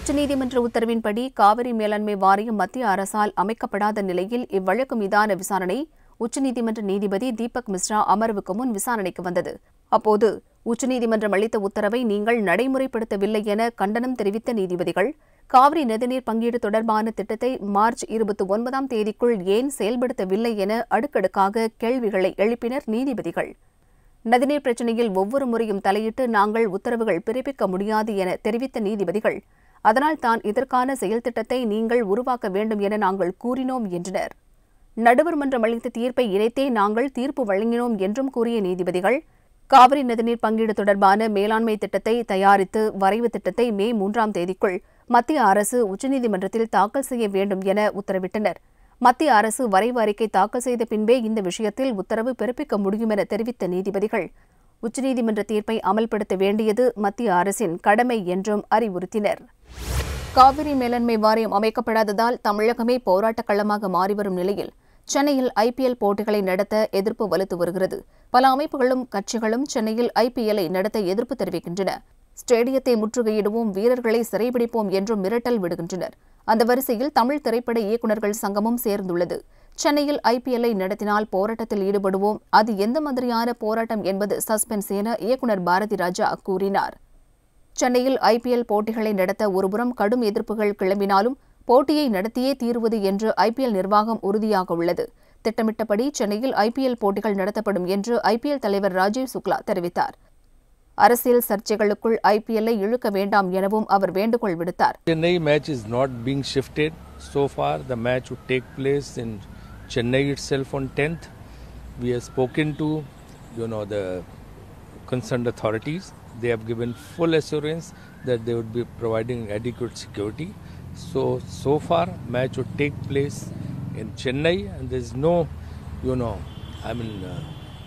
உச்சநீதிமன்ற உத்தரவின்படி காவிரி மேலாண்மை வாரியம் மத்திய அரசால் அமைக்கப்படாத நிலையில் இவ்வழக்கு மீதான விசாரணை உச்சநீதிமன்ற நீதிபதி தீபக் மிஸ்ரா அமர்வுக்கு முன் விசாரணைக்கு வந்தது அப்போது உச்சநீதிமன்றம் அளித்த உத்தரவை நீங்கள் நடைமுறைப்படுத்தவில்லை என கண்டனம் தெரிவித்த நீதிபதிகள் காவிரி நதிநீர் பங்கீடு தொடர்பான திட்டத்தை மார்ச் இருபத்தி ஒன்பதாம் தேதிக்குள் ஏன் செயல்படுத்தவில்லை என அடுக்கடுக்காக கேள்விகளை எழுப்பினர் நீதிபதிகள் நதிநீர் பிரச்சினையில் ஒவ்வொரு முறையும் தலையிட்டு நாங்கள் உத்தரவுகள் பிறப்பிக்க முடியாது என தெரிவித்த நீதிபதிகள் அதனால் தான் இதற்கான செயல் திட்டத்தை நீங்கள் உருவாக்க வேண்டும் என நாங்கள் கூறினோம் என்றனர் நடுவர் மன்றம் அளித்த தீர்ப்பை இணைத்தே நாங்கள் தீர்ப்பு வழங்கினோம் என்றும் கூறிய நீதிபதிகள் காவிரி நதிநீர் பங்கீடு தொடர்பான மேலாண்மை திட்டத்தை தயாரித்து வரைவு திட்டத்தை மே மூன்றாம் தேதிக்குள் மத்திய அரசு உச்சநீதிமன்றத்தில் தாக்கல் செய்ய வேண்டும் என உத்தரவிட்டனர் மத்திய அரசு வரைவு அறிக்கை தாக்கல் செய்த பின்பே இந்த விஷயத்தில் உத்தரவு பிறப்பிக்க முடியும் என தெரிவித்த நீதிபதிகள் உச்சநீதிமன்ற தீர்ப்பை அமல்படுத்த வேண்டியது மத்திய அரசின் கடமை என்றும் அறிவுறுத்தினர் காவிரி மேலாண்மை வாரியம் அமைக்கப்படாததால் தமிழகமே போராட்டக் களமாக மாறிவரும் நிலையில் சென்னையில் ஐபிஎல் போட்டிகளை நடத்த எதிர்ப்பு வலுத்து வருகிறது பல அமைப்புகளும் கட்சிகளும் சென்னையில் ஐபிஎல்லை நடத்த எதிர்ப்பு தெரிவிக்கின்றன ஸ்டேடியத்தை முற்றுகையிடுவோம் வீரர்களை சிறைபிடிப்போம் என்றும் மிரட்டல் விடுகின்றனர் அந்த வரிசையில் தமிழ் திரைப்பட இயக்குநர்கள் சங்கமும் சேர்ந்துள்ளது சென்னையில் ஐபிஎல்லை நடத்தினால் போராட்டத்தில் ஈடுபடுவோம் அது எந்த மாதிரியான போராட்டம் என்பது சஸ்பென்ஸ் என இயக்குநர் பாரதி ராஜா கூறினார் சென்னையில் ஐபிஎல் போட்டிகளை நடத்த ஒருபுறம் கடும் எதிர்ப்புகள் கிளம்பினாலும் போட்டியை நடத்தியே தீருவது என்று ஐபிஎல் நிர்வாகம் உறுதியாக உள்ளது திட்டமிட்டபடி சென்னையில் ஐபிஎல் போட்டிகள் நடத்தப்படும் என்று ஐபிஎல் தலைவர் ராஜீவ் சுக்லா தெரிவித்தார் அரசியல் சர்ச்சைகளுக்குள் ஐபிஎல்லை இழுக்க வேண்டாம் எனவும் அவர் வேண்டுகோள் விடுத்தார் Chennai match is not being shifted. So far, the match would take place in Chennai itself on 10th. We have spoken to, you know, the concerned authorities. They have given full assurance that they would be providing adequate security. So, so far, match would take place in Chennai, and there is no, you know, I mean, uh,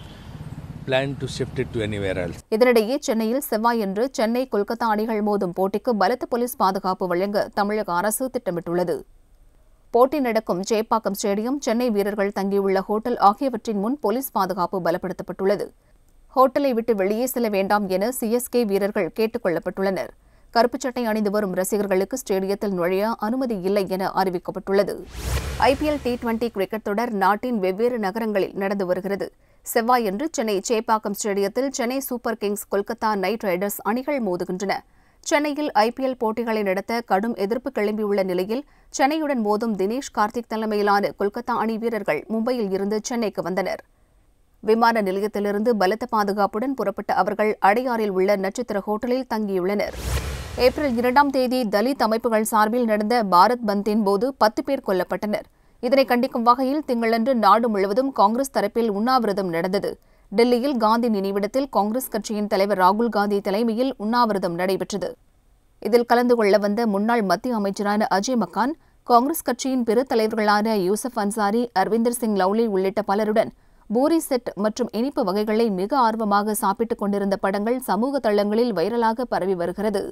plan to shift it to anywhere else. இதனிடையே சென்னையில் செவ்வாயன்று சென்னை கொல்கத்தா அணிகள் மோதும் போட்டிக்கு பலத்த police பாதுகாப்பு வழங்க தமிழக அரசு திட்டமிட்டுள்ளது போட்டி நடக்கும் சேப்பாக்கம் ஸ்டேடியம் சென்னை வீரர்கள் தங்கியுள்ள ஹோட்டல் ஆகியவற்றின் முன் போலீஸ் பாதுகாப்பு பலப்படுத்தப்பட்டுள்ளது ஹோட்டலை விட்டு வெளியே செல்ல வேண்டாம் என சிஎஸ்கே வீரர்கள் கேட்டுக் கொள்ளப்பட்டுள்ளனர் கருப்புச் சட்டை அணிந்து வரும் ரசிகர்களுக்கு ஸ்டேடியத்தில் நுழைய அனுமதி இல்லை என அறிவிக்கப்பட்டுள்ளது ஐபிஎல் டி டுவெண்டி கிரிக்கெட் தொடர் நாட்டின் வெவ்வேறு நகரங்களில் நடந்து வருகிறது செவ்வாயன்று சென்னை சேப்பாக்கம் ஸ்டேடியத்தில் Chennai Super Kings Kolkata Knight Riders அணிகள் மோதுகின்றன சென்னையில் ஐபிஎல் போட்டிகளை நடத்த கடும் எதிர்ப்பு கிளம்பியுள்ள நிலையில் சென்னையுடன் மோதும் தினேஷ் கார்த்திக் தலைமையிலான கொல்கத்தா அணி வீரர்கள் மும்பையில் இருந்து சென்னைக்கு வந்தனர் விமான நிலையத்திலிருந்து பலத்த பாதுகாப்புடன் புறப்பட்ட அவர்கள் அடையாறில் உள்ள நட்சத்திர ஹோட்டலில் தங்கியுள்ளனர் ஏப்ரல் இரண்டாம் தேதி தலித் அமைப்புகள் சார்பில் நடந்த பாரத் பந்தின் போது பத்து பேர் கொல்லப்பட்டனர் இதனை கண்டிக்கும் வகையில் திங்களன்று நாடு முழுவதும் காங்கிரஸ் தரப்பில் உண்ணாவிரதம் நடந்தது டெல்லியில் காந்தி நினைவிடத்தில் காங்கிரஸ் கட்சியின் தலைவர் ராகுல் காந்தி தலைமையில் உண்ணாவிரதம் நடைபெற்றது இதில் கலந்து கொள்ள வந்த முன்னாள் மத்திய அமைச்சரான அஜய் மக்கான் காங்கிரஸ் கட்சியின் பிற தலைவர்களான யூசப் அன்சாரி அரவிந்தர் சிங் லவ்லி உள்ளிட்ட பலருடன் பூரி செட் மற்றும் இனிப்பு வகைகளை மிக ஆர்வமாக சாப்பிட்டுக் கொண்டிருந்த படங்கள் சமூக தளங்களில் வைரலாக பரவி வருகிறது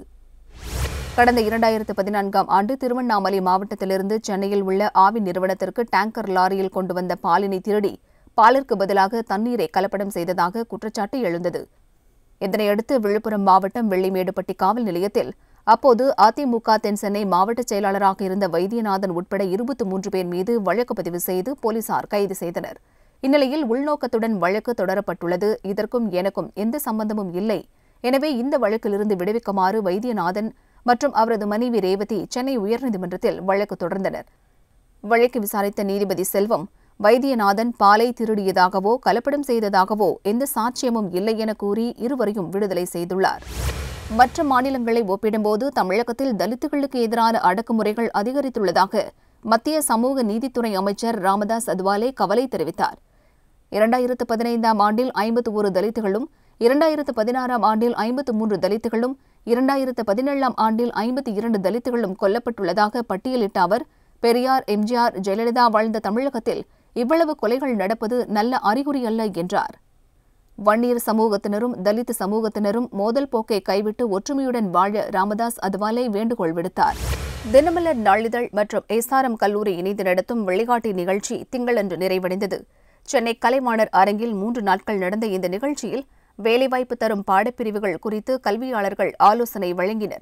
கடந்த இரண்டாயிரத்து பதினான்காம் ஆண்டு திருவண்ணாமலை மாவட்டத்திலிருந்து சென்னையில் உள்ள ஆவி நிறுவனத்திற்கு டேங்கர் லாரியில் கொண்டு வந்த பாலினை திருடி பாலிற்கு பதிலாக தண்ணீரை கலப்படம் செய்ததாக குற்றச்சாட்டு எழுந்தது இதனையடுத்து விழுப்புரம் மாவட்டம் வெள்ளிமேடுபட்டி காவல் நிலையத்தில் அப்போது அதிமுக தென் சென்னை மாவட்ட செயலாளராக இருந்த வைத்தியநாதன் உட்பட இருபத்தி மூன்று பேர் மீது வழக்கு பதிவு செய்து போலீசார் கைது செய்தனர் இந்நிலையில் உள்நோக்கத்துடன் வழக்கு தொடரப்பட்டுள்ளது இதற்கும் எனக்கும் எந்த சம்பந்தமும் இல்லை எனவே இந்த வழக்கிலிருந்து விடுவிக்குமாறு வைத்தியநாதன் மற்றும் அவரது மனைவி ரேவதி சென்னை உயர்நீதிமன்றத்தில் வழக்கு தொடர்ந்தனர் வழக்கு விசாரித்த நீதிபதி செல்வம் வைத்தியநாதன் பாலை திருடியதாகவோ கலப்படம் செய்ததாகவோ எந்த சாட்சியமும் இல்லை என கூறி இருவரையும் விடுதலை செய்துள்ளார் மற்ற மாநிலங்களை ஒப்பிடும்போது தமிழகத்தில் தலித்துகளுக்கு எதிரான அடக்குமுறைகள் அதிகரித்துள்ளதாக மத்திய சமூக நீதித்துறை அமைச்சர் ராமதாஸ் அதவாலே கவலை தெரிவித்தார் இரண்டாயிரத்து பதினைந்தாம் ஆண்டில் ஐம்பத்து ஒரு தலித்துகளும் இரண்டாயிரத்து பதினாறாம் ஆண்டில் ஐம்பத்து மூன்று தலித்துகளும் இரண்டாயிரத்து பதினேழாம் ஆண்டில் ஐம்பத்தி இரண்டு தலித்துகளும் கொல்லப்பட்டுள்ளதாக பட்டியலிட்ட அவர் பெரியார் எம்ஜிஆர் ஜெயலலிதா வாழ்ந்த தமிழகத்தில் இவ்வளவு கொலைகள் நடப்பது நல்ல அறிகுறி அல்ல என்றார் வன்னியர் சமூகத்தினரும் தலித் சமூகத்தினரும் மோதல் போக்கை கைவிட்டு ஒற்றுமையுடன் வாழ ராமதாஸ் அதவாலே வேண்டுகோள் விடுத்தார் தினமலர் நாளிதழ் மற்றும் எஸ்ஆர்எம் கல்லூரி இணைந்து நடத்தும் வழிகாட்டி நிகழ்ச்சி திங்களன்று நிறைவடைந்தது சென்னை கலைவாணர் அரங்கில் மூன்று நாட்கள் நடந்த இந்த நிகழ்ச்சியில் வேலைவாய்ப்பு தரும் பாடப்பிரிவுகள் குறித்து கல்வியாளர்கள் ஆலோசனை வழங்கினர்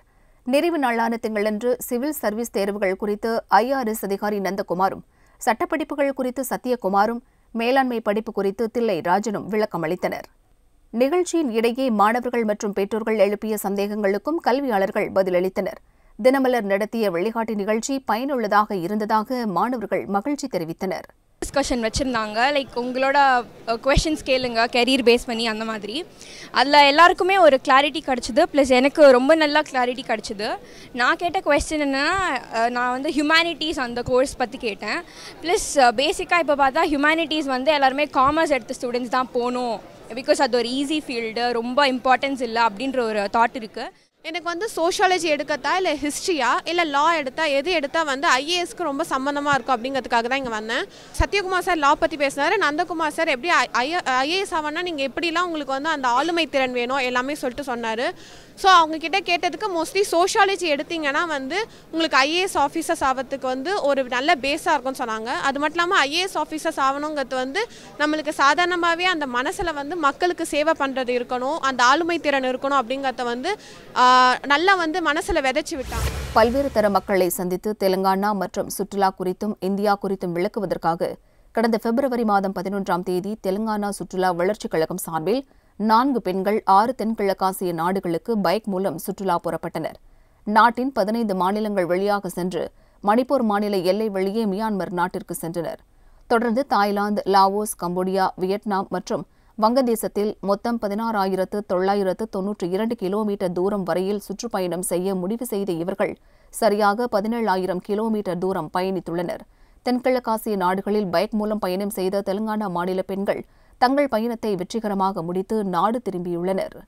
நிறைவு நாளான திங்களன்று சிவில் சர்வீஸ் தேர்வுகள் குறித்து ஐஆர்எஸ் அதிகாரி நந்தகுமாரும் சட்டப்படிப்புகள் குறித்து சத்யகுமாரும் மேலாண்மை படிப்பு குறித்து தில்லை ராஜனும் விளக்கம் அளித்தனர் நிகழ்ச்சியின் இடையே மாணவர்கள் மற்றும் பெற்றோர்கள் எழுப்பிய சந்தேகங்களுக்கும் கல்வியாளர்கள் பதிலளித்தனர் தினமலர் நடத்திய வழிகாட்டி நிகழ்ச்சி பயனுள்ளதாக இருந்ததாக மாணவர்கள் மகிழ்ச்சி தெரிவித்தனர் டிஸ்கஷன் வச்சுருந்தாங்க லைக் உங்களோட கொஷின்ஸ் கேளுங்க கெரியர் பேஸ் பண்ணி அந்த மாதிரி அதில் எல்லாருக்குமே ஒரு கிளாரிட்டி கிடச்சிது ப்ளஸ் எனக்கு ரொம்ப நல்லா கிளாரிட்டி கிடச்சிது நான் கேட்ட கொஸ்டின் என்னென்னா நான் வந்து ஹியூமனிட்டிஸ் அந்த கோர்ஸ் பற்றி கேட்டேன் ப்ளஸ் பேசிக்காக இப்போ பார்த்தா ஹியூமனிட்டிஸ் வந்து எல்லாருமே காமர்ஸ் எடுத்த ஸ்டூடெண்ட்ஸ் தான் போகணும் பிகாஸ் அது ஒரு ஈஸி ஃபீல்டு ரொம்ப இம்பார்ட்டன்ஸ் இல்லை அப்படின்ற ஒரு தாட் இருக்குது எனக்கு வந்து சோஷியாலஜி எடுக்கத்தா இல்லை ஹிஸ்ட்ரியா இல்லை லா எடுத்தா எது எடுத்தால் வந்து ஐஏஎஸ்க்கு ரொம்ப சம்மந்தமாக இருக்கும் அப்படிங்கிறதுக்காக தான் இங்கே வந்தேன் சத்யகுமார் சார் லா பற்றி பேசினார் நந்தகுமார் சார் எப்படி ஐஏஎஸ் ஆகணும்னா நீங்கள் எப்படிலாம் உங்களுக்கு வந்து அந்த ஆளுமை திறன் வேணும் எல்லாமே சொல்லிட்டு சொன்னார் ஸோ அவங்கக்கிட்ட கேட்டதுக்கு மோஸ்ட்லி சோஷியாலஜி எடுத்தீங்கன்னா வந்து உங்களுக்கு ஐஏஎஸ் ஆஃபீஸர்ஸ் ஆகிறதுக்கு வந்து ஒரு நல்ல பேஸாக இருக்கும்னு சொன்னாங்க அது மட்டும் இல்லாமல் ஐஏஎஸ் ஆஃபீஸர்ஸ் ஆகணுங்கிறது வந்து நம்மளுக்கு சாதாரணமாகவே அந்த மனசில் வந்து மக்களுக்கு சேவை பண்ணுறது இருக்கணும் அந்த ஆளுமை திறன் இருக்கணும் அப்படிங்கிறத வந்து நல்லா வந்து மனசில் விதைச்சி விட்டாங்க பல்வேறு தர மக்களை சந்தித்து தெலுங்கானா மற்றும் சுற்றுலா குறித்தும் இந்தியா குறித்தும் விளக்குவதற்காக கடந்த பிப்ரவரி மாதம் பதினொன்றாம் தேதி தெலுங்கானா சுற்றுலா வளர்ச்சிக் கழகம் சார்பில் நான்கு பெண்கள் ஆறு தென்கிழக்காசிய நாடுகளுக்கு பைக் மூலம் சுற்றுலா புறப்பட்டனர் நாட்டின் பதினைந்து மாநிலங்கள் வழியாக சென்று மணிப்பூர் மாநில எல்லை வழியே மியான்மர் நாட்டிற்கு சென்றனர் தொடர்ந்து தாய்லாந்து லாவோஸ் கம்போடியா வியட்நாம் மற்றும் வங்கதேசத்தில் மொத்தம் பதினாறாயிரத்து தொள்ளாயிரத்து தொன்னூற்றி இரண்டு கிலோமீட்டர் தூரம் வரையில் சுற்றுப்பயணம் செய்ய முடிவு செய்த இவர்கள் சரியாக பதினேழாயிரம் கிலோமீட்டர் தூரம் பயணித்துள்ளனர் தென்கிழக்காசிய நாடுகளில் பைக் மூலம் பயணம் செய்த தெலுங்கானா மாநில பெண்கள் தங்கள் பயணத்தை வெற்றிகரமாக முடித்து நாடு திரும்பியுள்ளனர்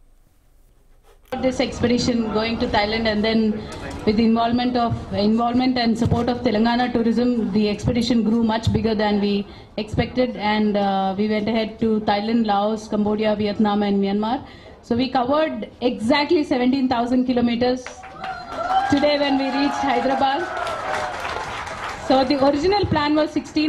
this expedition going to Thailand and then with the involvement of involvement and support of Telangana tourism the expedition grew much bigger than we expected and uh, we went ahead to Thailand Laos Cambodia Vietnam and Myanmar so we covered exactly 17000 kilometers today when we reached Hyderabad so the original plan was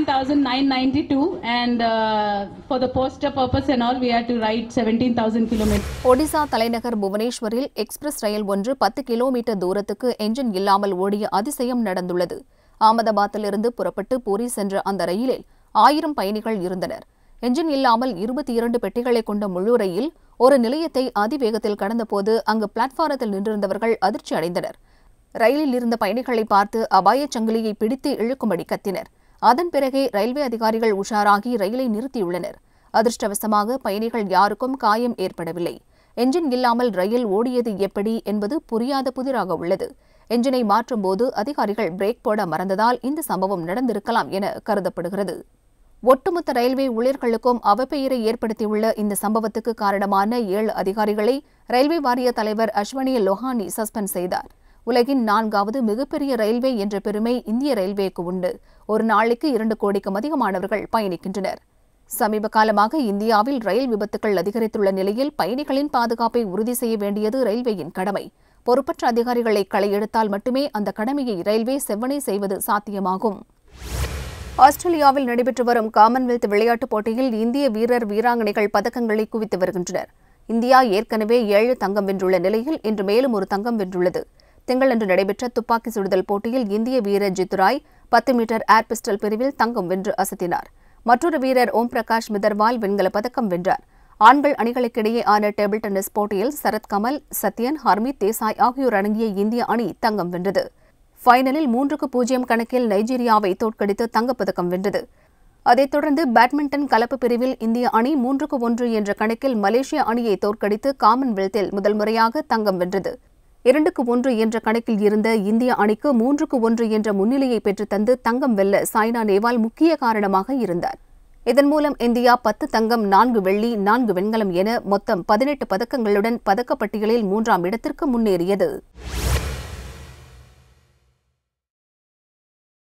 16,992 and uh, for the poster purpose and all we had to ride 17,000 kilometers. Odisha தலைநகர் புவனேஸ்வரில் express ரயில் ஒன்று பத்து kilometre தூரத்துக்கு engine இல்லாமல் ஓடிய அதிசயம் நடந்துள்ளது அகமதாபாத்திலிருந்து புறப்பட்டு பூரி சென்ற அந்த ரயிலில் ஆயிரம் பயணிகள் இருந்தனர் என்ஜின் இல்லாமல் இருபத்தி இரண்டு பெட்டிகளை கொண்ட முழு ரயில் ஒரு நிலையத்தை அதிவேகத்தில் கடந்தபோது அங்கு பிளாட்பாரத்தில் நின்றிருந்தவர்கள் அதிர்ச்சி அடைந்தனர் ரயிலில் இருந்த பயணிகளை பார்த்து அபாயச் சங்கிலியை பிடித்து இழுக்கும்படி கத்தினர் அதன் பிறகே ரயில்வே அதிகாரிகள் உஷாராகி ரயிலை நிறுத்தியுள்ளனர் அதிர்ஷ்டவசமாக பயணிகள் யாருக்கும் காயம் ஏற்படவில்லை என்ஜின் இல்லாமல் ரயில் ஓடியது எப்படி என்பது புரியாத புதிராக உள்ளது என்ஜினை மாற்றும்போது அதிகாரிகள் பிரேக் போட மறந்ததால் இந்த சம்பவம் நடந்திருக்கலாம் என கருதப்படுகிறது ஒட்டுமொத்த ரயில்வே ஊழியர்களுக்கும் அவப்பெயரை ஏற்படுத்தியுள்ள இந்த சம்பவத்துக்கு காரணமான ஏழு அதிகாரிகளை ரயில்வே வாரிய தலைவர் அஸ்வனி லொஹானி சஸ்பெண்ட் செய்தார் உலகின் நான்காவது மிகப்பெரிய ரயில்வே என்ற பெருமை இந்திய ரயில்வேக்கு உண்டு ஒரு நாளைக்கு இரண்டு கோடிக்கும் அதிகமானவர்கள் பயணிக்கின்றனர் சமீப காலமாக இந்தியாவில் ரயில் விபத்துகள் அதிகரித்துள்ள நிலையில் பயணிகளின் பாதுகாப்பை உறுதி செய்ய வேண்டியது ரயில்வேயின் கடமை பொறுப்பற்ற அதிகாரிகளை களையெடுத்தால் மட்டுமே அந்த கடமையை ரயில்வே செவ்வனே செய்வது சாத்தியமாகும் ஆஸ்திரேலியாவில் நடைபெற்று வரும் காமன்வெல்த் விளையாட்டுப் போட்டியில் இந்திய வீரர் வீராங்கனைகள் பதக்கங்களை குவித்து வருகின்றனர் இந்தியா ஏற்கனவே ஏழு தங்கம் வென்றுள்ள நிலையில் இன்று மேலும் ஒரு தங்கம் வென்றுள்ளது திங்களன்று நடைபெற்ற துப்பாக்கி சுடுதல் போட்டியில் இந்திய வீரர் ஜித்துராய் பத்து மீட்டர் ஏர் பிஸ்டல் பிரிவில் தங்கம் வென்று அசத்தினார் மற்றொரு வீரர் ஓம் பிரகாஷ் மிதர்வால் வெண்கலப் பதக்கம் வென்றார் ஆண்கள் அணிகளுக்கிடையே ஆன டேபிள் டென்னிஸ் போட்டியில் சரத் கமல் சத்யன் ஹர்மீத் தேசாய் ஆகியோர் அடங்கிய இந்திய அணி தங்கம் வென்றது ஃபைனலில் மூன்றுக்கு பூஜ்ஜியம் கணக்கில் நைஜீரியாவை தோற்கடித்து தங்கப்பதக்கம் வென்றது அதைத் தொடர்ந்து பேட்மிண்டன் கலப்பு பிரிவில் இந்திய அணி மூன்றுக்கு ஒன்று என்ற கணக்கில் மலேசிய அணியை தோற்கடித்து காமன்வெல்த்தில் முதல் முறையாக தங்கம் வென்றது இரண்டுக்கு ஒன்று என்ற கணக்கில் இருந்த இந்திய அணிக்கு மூன்றுக்கு ஒன்று என்ற முன்னிலையை பெற்றுத்தந்து தங்கம் வெல்ல சாய்னா நேவால் முக்கிய காரணமாக இருந்தார் இதன் மூலம் இந்தியா பத்து தங்கம் நான்கு வெள்ளி நான்கு வெண்கலம் என மொத்தம் பதினெட்டு பதக்கங்களுடன் பதக்கப்பட்டியலில் மூன்றாம் இடத்திற்கு முன்னேறியது